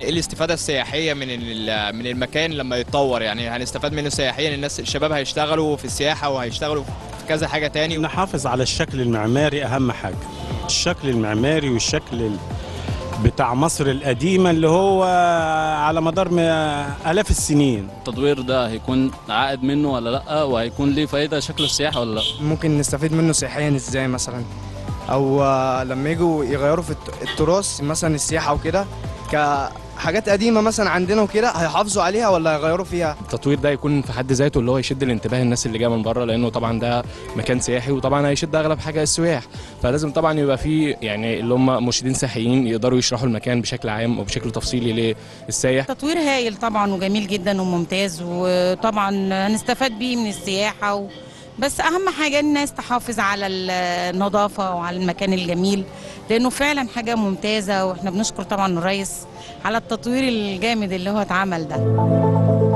ايه الاستفاده السياحيه من ال- من المكان لما يتطور يعني هنستفاد منه سياحيا الناس الشباب هيشتغلوا في السياحه وهيشتغلوا في كذا حاجه تاني نحافظ على الشكل المعماري اهم حاجه الشكل المعماري والشكل ال- بتاع مصر القديمه اللي هو على مدار ما- الاف السنين التطوير ده هيكون عائد منه ولا لا وهيكون ليه فايده شكل السياحه ولا لا ممكن نستفيد منه سياحيا ازاي مثلا او آه، لما يجوا يغيروا في الت- التراث مثلا السياحه وكده كحاجات قديمه مثلا عندنا وكده هيحافظوا عليها ولا هيغيروا فيها التطوير ده يكون في حد ذاته اللي هو يشد الانتباه الناس اللي جايه من بره لانه طبعا ده مكان سياحي وطبعا هيشد اغلب حاجه السياح فلازم طبعا يبقى في يعني اللي هم مرشدين سياحيين يقدروا يشرحوا المكان بشكل عام وبشكل تفصيلي للسايح تطوير هايل طبعا وجميل جدا وممتاز وطبعا هنستفاد بيه من السياحة و... بس أهم حاجة الناس تحافظ على النظافة وعلى المكان الجميل لأنه فعلا حاجة ممتازة وإحنا بنشكر طبعا الرئيس على التطوير الجامد اللي هو اتعمل ده